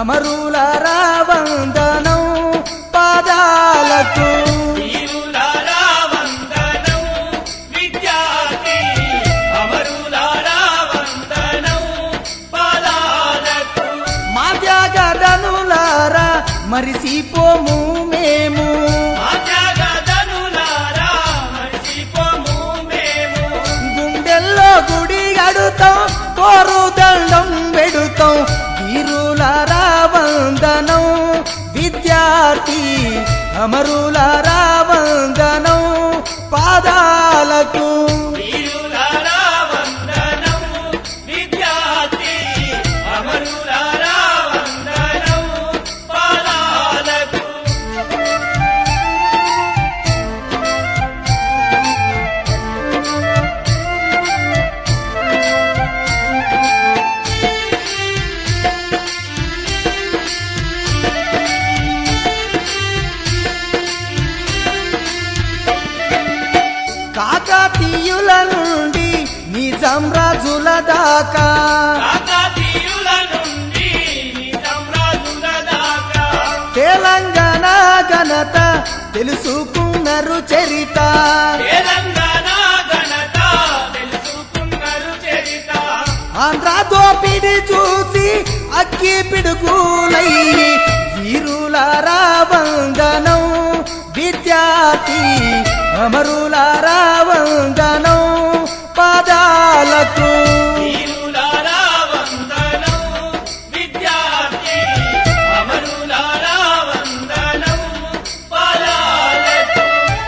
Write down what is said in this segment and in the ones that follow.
అమరులారా వందనం పాదాలకు వీరులారా వందనం విద్యార్థి అమరులారా వందనం పాదాలకు మా త్యాగదనులారా మరిసిపోము మేము ఆత్యాగదనులారా మరిచిపోము మేము గుండెల్లో గుడి గడుతాం కోరు దండం పెడుతాం వీరులారా వందనం విద్యార్థి అమరులారా వందనం పాదాలకు వీరులారా వందనం విద్యార్థి అమరులారా వందనం పాదాలకు కాకతీయుల నుండి నిజాం రాజుల దాకా కాకతీయుల నుండి నిజాంరాజుల దాకా తెలంగాణ ఘనత తెలుసుకున్నారు చరిత తెలంగాణ ఘనత తెలుసుకున్నారు చరిత ఆంధ్ర దోపిడి చూసి అక్కి పిడుగులై వీరులారా వందనం విద్యార్థి అమరులారా వందనం పాదాలకు వీరులారా వందనం విద్యార్థి అమరులారా వందనం పాదాలకు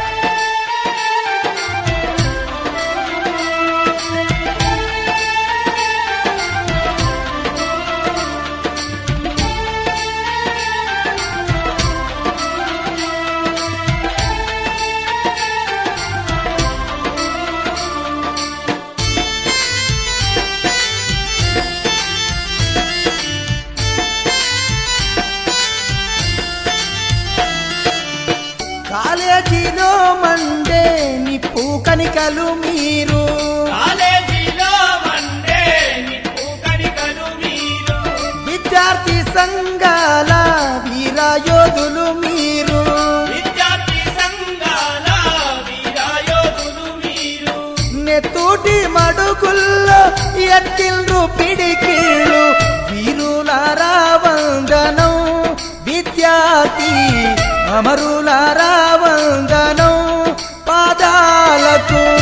కాలేజీలో మండే నిప్పు కనికలు మీరు కాలేజీలో మండే నిప్పు కణికలు మీరు విద్యార్థి సంఘాల వీరయోధులు మీరు విద్యార్థి సంఘాల వీరాయోధులు మీరు నెత్తూటి మడుగుల్లో ఎత్తిల్లు పిడికిళ్ళు వీరులారా వందనం విద్యార్థి అమరులారా వందనం పాదాలకు